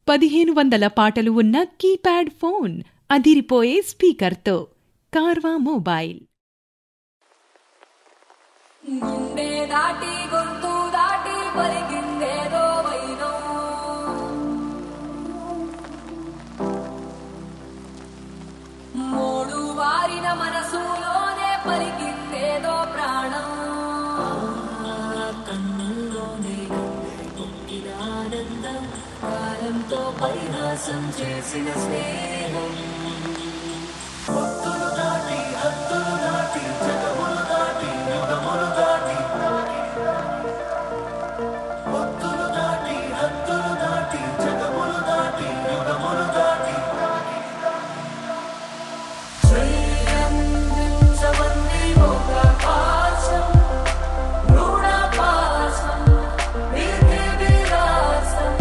పదిహేను వందల పాటలు ఉన్న కీప్యాడ్ ఫోన్ అదిరిపోయే స్పీకర్తో కార్వా మొబైల్ గుండె దాటి గొంతు దాటి పలికిందేదో వైనం మోడు వారిన మనసులోనే పలికిందేదో ప్రాణం కన్నుల్లోనే పుట్టిన ఆనందం కాలంతో పరిహాసం చేసిన స్నేహం హద్దులు దాటి హద్దులు దాటి జగములు దాటి యుగములు దాటి హద్దులు దాటి హద్దులు దాటి జగములు దాటి యుగములు దాటి శ్రీరంజవన్ని ఒక పాశం రుణపాశం విధి విలాసం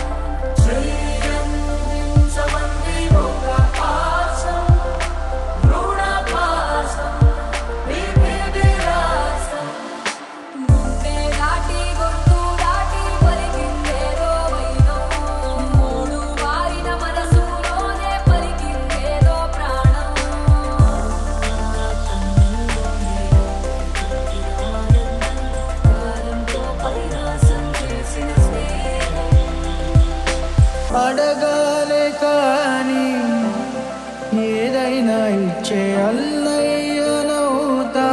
శ్రీరంజవన్ని ఒక పాశం రుణపాశం విధి విలాసం గుండె దాటి గొంతు దాటి పలికిందేదో వైనం మూడు వారిన మనసులోనే పలికిందేదో ప్రాణం కాలంతో పరిహాసం చేసిన స్నేహం అడగాలే కాని ఏదైనా ఇచ్చే అల్లయ్యనవుతా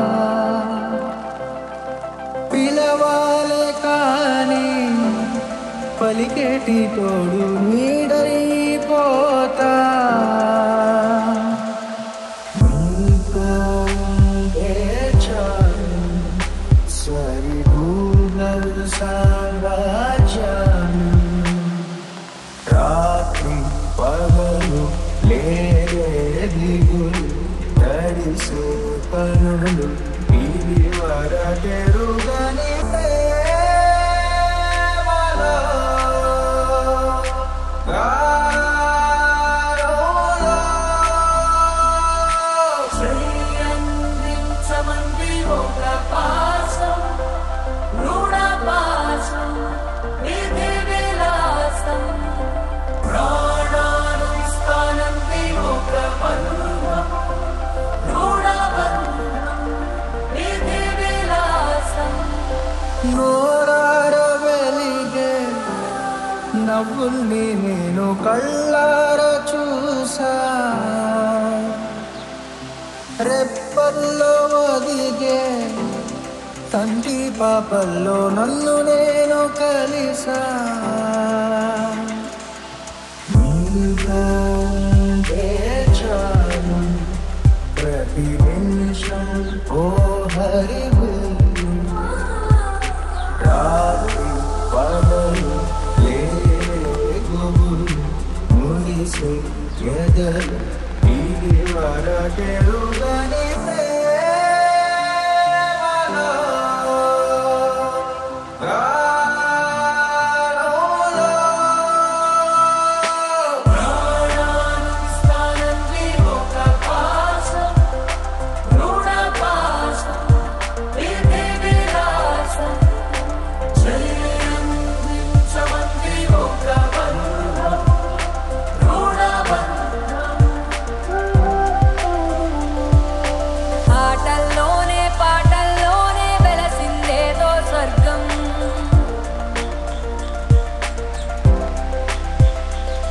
పిలవాలే కాని పలికేటి తోడు నీడైపోతా నీతో ఉండే చాలు సరిగూగల్ సామ్రాజ్యాలు రాత్రి పగలు లేరే దిగులు తడిసే పనులు ఇవి వరకెరుగని ప్రేమలో గారోలో శ్రీరంజించమంది ఒక పాశం రుణపాశం విధి విలాసం ప్రాణాలు ఇస్తానంది ఒక బంధం రుణబంధం విధి విలాసం నోరార వెలిగే నవ్వుల్ని నేను కళ్ళార చూసా రెప్పల్లో ఒదిగే తంటి పాపల్లో నన్ను నేను కలిసా నీతో ఉంటే చాలు ప్రతి నిమిషం ఓ హరివిల్లు రాత్రి పగలు లేగులు ముగిసే ఎదలు ఇది వరకెరుగని ప్రేమలో గారోలో ఇస్తానంది ఒక పాశం రుణపాశం విధి విలాసం శ్రీరంజించమంది ఒక బంధం రుణబంధం ఆటల్లోనే పాటల్లోనే వెలసిందేదో స్వర్గం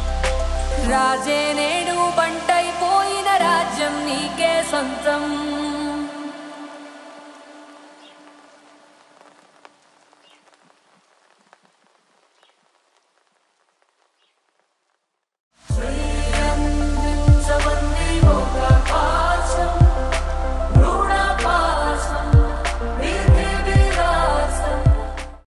రాజే నేడు బంటైపోయిన రాజ్యం నీకే సొంతం